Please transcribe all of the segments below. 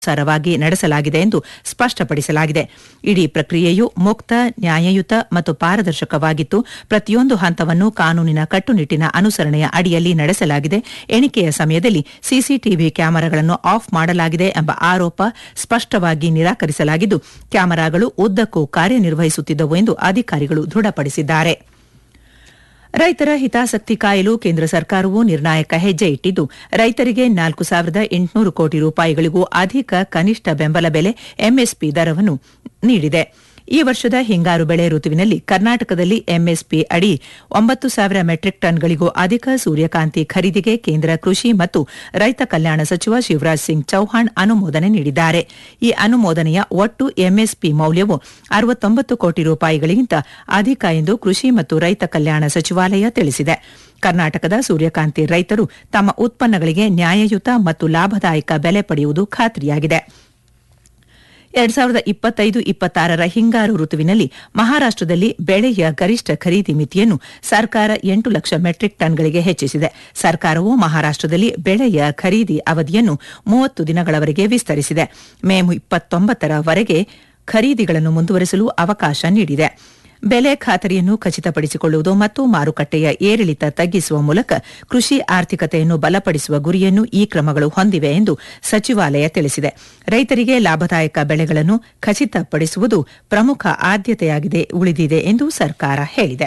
ಸಾರವಾಗಿ ನಡೆಸಲಾಗಿದೆ ಎಂದು ಸ್ಪಷ್ಟಪಡಿಸಲಾಗಿದೆ ಇಡೀ ಪ್ರಕ್ರಿಯೆಯು ಮುಕ್ತ ನ್ಯಾಯಯುತ ಮತ್ತು ಪಾರದರ್ಶಕವಾಗಿತ್ತು ಪ್ರತಿಯೊಂದು ಹಂತವನ್ನು ಕಾನೂನಿನ ಕಟ್ಟುನಿಟ್ಟಿನ ಅನುಸರಣೆಯ ಅಡಿಯಲ್ಲಿ ನಡೆಸಲಾಗಿದೆ ಎಣಿಕೆಯ ಸಮಯದಲ್ಲಿ ಸಿಸಿಟಿವಿ ಕ್ಯಾಮೆರಾಗಳನ್ನು ಆಫ್ ಮಾಡಲಾಗಿದೆ ಎಂಬ ಆರೋಪ ಸ್ಪಷ್ಟವಾಗಿ ನಿರಾಕರಿಸಲಾಗಿದ್ದು ಕ್ಯಾಮೆರಾಗಳು ಉದ್ದಕ್ಕೂ ಕಾರ್ಯನಿರ್ವಹಿಸುತ್ತಿದ್ದವು ಎಂದು ಅಧಿಕಾರಿಗಳು ದೃಢಪಡಿಸಿದ್ದಾರೆ ರೈತರ ಹಿತಾಸಕ್ತಿ ಕಾಯಲು ಕೇಂದ್ರ ಸರ್ಕಾರವು ನಿರ್ಣಾಯಕ ಹೆಜ್ಜೆ ಇಟ್ಟಿದ್ದು ರೈತರಿಗೆ ನಾಲ್ಕು ಸಾವಿರದ ಎಂಟುನೂರು ಕೋಟಿ ರೂಪಾಯಿಗಳಿಗೂ ಅಧಿಕ ಕನಿಷ್ಠ ಬೆಂಬಲ ಬೆಲೆ ಎಂಎಸ್ಪಿ ದರವನ್ನು ನೀಡಿದೆ ಈ ವರ್ಷದ ಹಿಂಗಾರು ಬೆಳೆ ಋತುವಿನಲ್ಲಿ ಕರ್ನಾಟಕದಲ್ಲಿ ಎಂಎಸ್ಪಿ ಅಡಿ ಒಂಬತ್ತು ಸಾವಿರ ಮೆಟ್ರಿಕ್ ಟನ್ಗಳಿಗೂ ಅಧಿಕ ಸೂರ್ಯಕಾಂತಿ ಖರೀದಿಗೆ ಕೇಂದ್ರ ಕೃಷಿ ಮತ್ತು ರೈತ ಕಲ್ಯಾಣ ಸಚಿವ ಶಿವರಾಜ್ ಸಿಂಗ್ ಚೌಹಾಣ್ ಅನುಮೋದನೆ ನೀಡಿದ್ದಾರೆ ಈ ಅನುಮೋದನೆಯ ಒಟ್ಟು ಎಂಎಸ್ಪಿ ಮೌಲ್ಯವು ಅರವತ್ತೊಂಬತ್ತು ಕೋಟಿ ರೂಪಾಯಿಗಳಿಗಿಂತ ಅಧಿಕ ಎಂದು ಕೃಷಿ ಮತ್ತು ರೈತ ಕಲ್ಯಾಣ ಸಚಿವಾಲಯ ತಿಳಿಸಿದೆ ಕರ್ನಾಟಕದ ಸೂರ್ಯಕಾಂತಿ ರೈತರು ತಮ್ಮ ಉತ್ಪನ್ನಗಳಿಗೆ ನ್ಯಾಯಯುತ ಮತ್ತು ಲಾಭದಾಯಕ ಬೆಲೆ ಪಡೆಯುವುದು ಖಾತ್ರಿಯಾಗಿದೆ ಎರಡ್ ಸಾವಿರದ ಇಪ್ಪತ್ತೈದು ಇಪ್ಪತ್ತಾರರ ಹಿಂಗಾರು ಋತುವಿನಲ್ಲಿ ಮಹಾರಾಷ್ಟದಲ್ಲಿ ಬೆಳೆಯ ಗರಿಷ್ಠ ಖರೀದಿ ಮಿತಿಯನ್ನು ಸರ್ಕಾರ ಎಂಟು ಲಕ್ಷ ಮೆಟ್ರಿಕ್ ಟನ್ಗಳಿಗೆ ಹೆಚ್ಚಿಸಿದೆ ಸರ್ಕಾರವು ಮಹಾರಾಷ್ಟದಲ್ಲಿ ಬೆಳೆಯ ಖರೀದಿ ಅವಧಿಯನ್ನು ಮೂವತ್ತು ದಿನಗಳವರೆಗೆ ವಿಸ್ತರಿಸಿದೆ ಮೇ ಇಪ್ಪತ್ತೊಂಬತ್ತರವರೆಗೆ ಖರೀದಿಗಳನ್ನು ಮುಂದುವರೆಸಲು ಅವಕಾಶ ನೀಡಿದೆ ಬೆಲೆ ಖಾತರಿಯನ್ನು ಖಚಿತಪಡಿಸಿಕೊಳ್ಳುವುದು ಮತ್ತು ಮಾರುಕಟ್ಟೆಯ ಏರಿಳಿತ ತಗ್ಗಿಸುವ ಮೂಲಕ ಕೃಷಿ ಆರ್ಥಿಕತೆಯನ್ನು ಬಲಪಡಿಸುವ ಗುರಿಯನ್ನು ಈ ಕ್ರಮಗಳು ಹೊಂದಿವೆ ಎಂದು ಸಚಿವಾಲಯ ತಿಳಿಸಿದೆ ರೈತರಿಗೆ ಲಾಭದಾಯಕ ಬೆಳೆಗಳನ್ನು ಖಚಿತಪಡಿಸುವುದು ಪ್ರಮುಖ ಆದ್ಯತೆಯಾಗಿದೆ ಉಳಿದಿದೆ ಎಂದು ಸರ್ಕಾರ ಹೇಳಿದೆ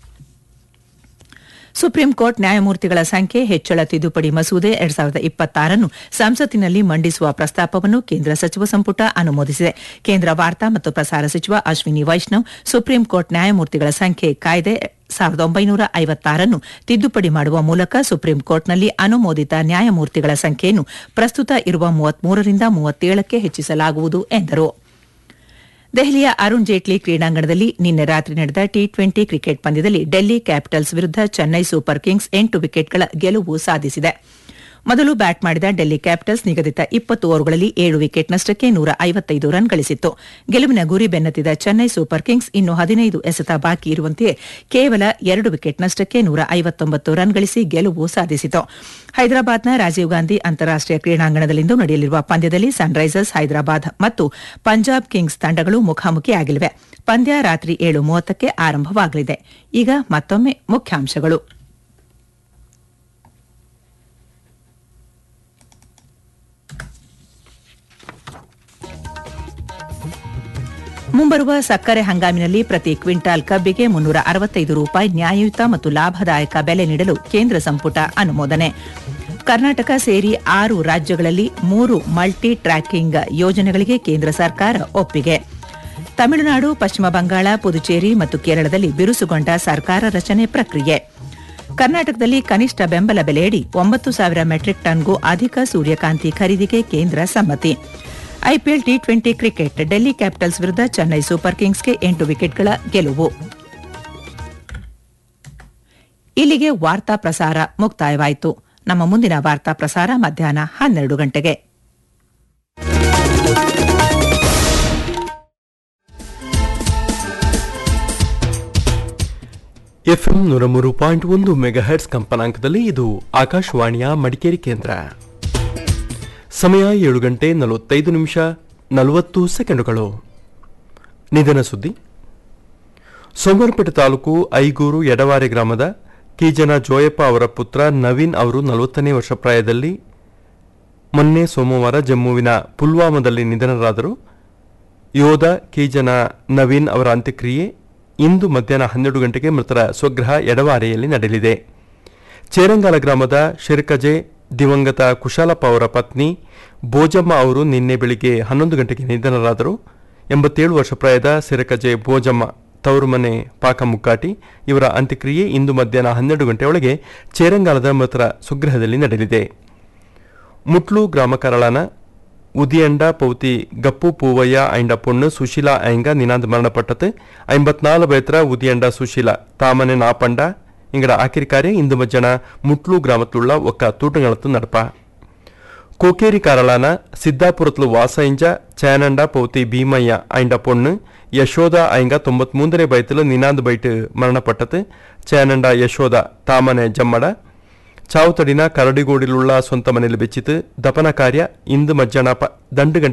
ಸುಪ್ರೀಂ ಕೋರ್ಟ್ ನ್ಯಾಯಮೂರ್ತಿಗಳ ಸಂಖ್ಯೆ ಹೆಚ್ಚಳ ತಿದ್ದುಪಡಿ ಮಸೂದೆ ಎರಡ್ ಸಾವಿರದ ಇಪ್ಪತ್ತಾರನ್ನು ಸಂಸತ್ತಿನಲ್ಲಿ ಮಂಡಿಸುವ ಪ್ರಸ್ತಾಪವನ್ನು ಕೇಂದ್ರ ಸಚಿವ ಸಂಪುಟ ಅನುಮೋದಿಸಿದೆ ಕೇಂದ್ರ ವಾರ್ತಾ ಮತ್ತು ಪ್ರಸಾರ ಸಚಿವ ಅಶ್ವಿನಿ ವೈಷ್ಣವ್ ಸುಪ್ರೀಂ ಕೋರ್ಟ್ ನ್ಯಾಯಮೂರ್ತಿಗಳ ಸಂಖ್ಯೆ ಕಾಯ್ದೆ ಸಾವಿರದ ಒಂಬೈನೂರ ಐವತ್ತಾರನ್ನು ತಿದ್ದುಪಡಿ ಮಾಡುವ ಮೂಲಕ ಸುಪ್ರೀಂ ಕೋರ್ಟ್ನಲ್ಲಿ ಅನುಮೋದಿತ ನ್ಯಾಯಮೂರ್ತಿಗಳ ಸಂಖ್ಯೆಯನ್ನು ಪ್ರಸ್ತುತ ಇರುವ ಮೂವತ್ಮೂರರಿಂದ ಮೂವತ್ತೇಳಕ್ಕೆ ಹೆಚ್ಚಿಸಲಾಗುವುದು ಎಂದರು ದೆಹಲಿಯ ಅರುಣ್ ಜೇಟ್ಲಿ ಕ್ರೀಡಾಂಗಣದಲ್ಲಿ ನಿನ್ನೆ ರಾತ್ರಿ ನಡೆದ ಟಿ ಟ್ವೆಂಟಿ ಕ್ರಿಕೆಟ್ ಪಂದ್ಯದಲ್ಲಿ ಡೆಲ್ಲಿ ಕ್ಯಾಪಿಟಲ್ಸ್ ವಿರುದ್ಧ ಚೆನ್ನೈ ಸೂಪರ್ ಕಿಂಗ್ಸ್ ಎಂಟು ವಿಕೆಟ್ಗಳ ಗೆಲುವು ಸಾಧಿಸಿದೆ ಮೊದಲು ಬ್ಯಾಟ್ ಮಾಡಿದ ಡೆಲ್ಲಿ ಕ್ಯಾಪಿಟಲ್ಸ್ ನಿಗದಿತ ಇಪ್ಪತ್ತು ಓವರ್ಗಳಲ್ಲಿ ಏಳು ವಿಕೆಟ್ ನಷ್ಟಕ್ಕೆ ನೂರ ಐವತ್ತೈದು ರನ್ ಗಳಿಸಿತ್ತು ಗೆಲುವಿನ ಗುರಿ ಬೆನ್ನತ್ತಿದ ಚೆನ್ನೈ ಸೂಪರ್ ಕಿಂಗ್ಸ್ ಇನ್ನು ಹದಿನೈದು ಎಸೆತ ಬಾಕಿ ಇರುವಂತೆಯೇ ಕೇವಲ ಎರಡು ವಿಕೆಟ್ ನಷ್ಟಕ್ಕೆ ನೂರ ಐವತ್ತೊಂಬತ್ತು ರನ್ ಗಳಿಸಿ ಗೆಲುವು ಸಾಧಿಸಿತು ಹೈದರಾಬಾದ್ನ ರಾಜೀವ್ ಗಾಂಧಿ ಅಂತಾರಾಷ್ಟೀಯ ಕ್ರೀಡಾಂಗಣದಲ್ಲಿಂದು ನಡೆಯಲಿರುವ ಪಂದ್ಯದಲ್ಲಿ ಸನ್ರೈಸರ್ಸ್ ಹೈದರಾಬಾದ್ ಮತ್ತು ಪಂಜಾಬ್ ಕಿಂಗ್ಸ್ ತಂಡಗಳು ಮುಖಾಮುಖಿಯಾಗಲಿವೆ ಪಂದ್ಯ ರಾತ್ರಿ ಏಳು ಮೂವತ್ತಕ್ಕೆ ಆರಂಭವಾಗಲಿದೆ ಈಗ ಮತ್ತೊಮ್ಮೆ ಮುಖ್ಯಾಂಶಗಳು ಮುಂಬರುವ ಸಕ್ಕರೆ ಹಂಗಾಮಿನಲ್ಲಿ ಪ್ರತಿ ಕ್ವಿಂಟಾಲ್ ಕಬ್ಬಿಗೆ ಮುನ್ನೂರ ಅರವತ್ತೈದು ರೂಪಾಯಿ ನ್ಯಾಯಯುತ ಮತ್ತು ಲಾಭದಾಯಕ ಬೆಲೆ ನೀಡಲು ಕೇಂದ್ರ ಸಂಪುಟ ಅನುಮೋದನೆ ಕರ್ನಾಟಕ ಸೇರಿ ಆರು ರಾಜ್ಯಗಳಲ್ಲಿ ಮೂರು ಮಲ್ಟಿ ಟ್ರ್ಯಾಕಿಂಗ್ ಯೋಜನೆಗಳಿಗೆ ಕೇಂದ್ರ ಸರ್ಕಾರ ಒಪ್ಪಿಗೆ ತಮಿಳುನಾಡು ಪಶ್ಚಿಮ ಬಂಗಾಳ ಪುದುಚೇರಿ ಮತ್ತು ಕೇರಳದಲ್ಲಿ ಬಿರುಸುಗೊಂಡ ಸರ್ಕಾರ ರಚನೆ ಪ್ರಕ್ರಿಯೆ ಕರ್ನಾಟಕದಲ್ಲಿ ಕನಿಷ್ಠ ಬೆಂಬಲ ಬೆಲೆಯಡಿ ಒಂಬತ್ತು ಸಾವಿರ ಮೆಟ್ರಿಕ್ ಟನ್ಗೂ ಅಧಿಕ ಸೂರ್ಯಕಾಂತಿ ಖರೀದಿಗೆ ಕೇಂದ್ರ ಸಮ್ಮತಿ IPL T twenty cricket Delhi Capitals ವಿರುದ್ಧ ಚೆನ್ನೈ ಸೂಪರ್ ಕಿಂಗ್ಸ್ಗೆ ಎಂಟು ವಿಕೆಟ್ಗಳ ಗೆಲುವು ಇಲ್ಲಿಗೆ ವಾರ್ತಾ ಪ್ರಸಾರ ಮುಕ್ತಾಯವಾಯಿತು ನಮ್ಮ ಮುಂದಿನ ವಾರ್ತಾ ಪ್ರಸಾರ ಮಧ್ಯಾಹ್ನ ಹನ್ನೆರಡು ಗಂಟೆಗೆ ಎಫ್ಎಂ ನೂರ ಮೂರು ಪಾಯಿಂಟ್ ಒಂದು ಮೆಗಾಹೆಟ್ಸ್ ಕಂಪನಾಂಕದಲ್ಲಿ ಇದು ಆಕಾಶವಾಣಿಯ ಮಡಿಕೇರಿ ಕೇಂದ್ರ ಸಮಯ ಏಳು ಗಂಟೆ ನಲವತ್ತೈದು ನಿಮಿಷ ನಲವತ್ತು ಸೆಕೆಂಡುಗಳು ನಿಧನ ಸುದ್ದಿ ಸೋಮವಾರಪೇಟೆ ತಾಲೂಕು ಐಗೂರು ಎಡವಾರೆ ಗ್ರಾಮದ ಕೀಜನ ಜೋಯಪ್ಪ ಅವರ ಪುತ್ರ ನವೀನ್ ಅವರು ನಲವತ್ತನೇ ವರ್ಷ ಪ್ರಾಯದಲ್ಲಿ ಮೊನ್ನೆ ಸೋಮವಾರ ಜಮ್ಮುವಿನ ಪುಲ್ವಾಮಾದಲ್ಲಿ ನಿಧನರಾದರು ಯೋಧ ಕೀಜನ ನವೀನ್ ಅವರ ಅಂತ್ಯಕ್ರಿಯೆ ಇಂದು ಮಧ್ಯಾಹ್ನ ಹನ್ನೆರಡು ಗಂಟೆಗೆ ಮೃತರ ಸ್ವಗ್ರಹ ಎಡವಾರೆಯಲ್ಲಿ ನಡೆಯಲಿದೆ ಚೇರಂಗಾಲ ಗ್ರಾಮದ ಶಿರ್ಕಜೆ ದಿವಂಗತ ಕುಶಾಲಪ್ಪ ಅವರ ಪತ್ನಿ ಬೋಜಮ್ಮ ಅವರು ನಿನ್ನೆ ಬೆಳಿಗ್ಗೆ ಹನ್ನೊಂದು ಗಂಟೆಗೆ ನಿಧನರಾದರು ಎಂಬತ್ತೇಳು ವರ್ಷ ಪ್ರಾಯದ ಸಿರಕಜೆ ಬೋಜಮ್ಮ ತವರು ಮನೆ ಪಾಕ ಮುಕ್ಕಾಟಿ ಇವರ ಅಂತ್ಯಕ್ರಿಯೆ ಇಂದು ಮಧ್ಯಾಹ್ನ ಹನ್ನೆರಡು ಗಂಟೆಯೊಳಗೆ ಚೇರಂಗಾಲದ ಮೃತರ ಸ್ವಗೃಹದಲ್ಲಿ ನಡೆಯಲಿದೆ ಮುಟ್ಲು ಗ್ರಾಮ ಕರಳನ ಉದಿಯಂಡ ಪೌತಿ ಗಪ್ಪು ಪೂವಯ್ಯ ಐಂಡ ಪೊಣ್ಣು ಸುಶೀಲಾ ಐಂಗ ನಿನಾಂದ್ ಮರಣಪಟ್ಟது ஐம்பத்நாலு பேத்திர உதியண்ட சுஷீலா தாமனே நாப்பண்ட இங்கட ஆக்கிரிக்காரே இந்த மஜ்ஜன முட்லு கிராமத்துள்ள ஒக்க தூட்டங்களத்து நடಪ ಕೋಕೇರಿ ಕಾರಳಾನ ಸಿದ್ದಾಪುರತ್ಲು ವಾಸೈಂಜ ಚಾನಂಡ ಪೌತಿ ಭೀಮಯ್ಯ ಐಂಡ ಪೊಣ್ಣು ಯಶೋದ ಐಂಗ ತೊಂಬತ್ಮೂಂದರೇ ಬೈತಲು ನಿನಾಂದ್ ಬೈಟ್ ಮರಣಪಟ್ಟது ಚಾನಂಡ ಯಶೋದ ತಾಮನೆ ಜಮ್ಮಡ ಚಾವುತಡಿನ ಕರಡಿಗೋಡಿಲುಳ್ಳ ಸ್ವಂತ ಮನೆಯಲ್ಲಿ ಬೆಚ್ಚಿತು ದಪನ ಕಾರ್ಯ ಇಂದು ಮಧ್ಯಾಹ್ನ ಪ ದಂಡು ಗಂಟೆ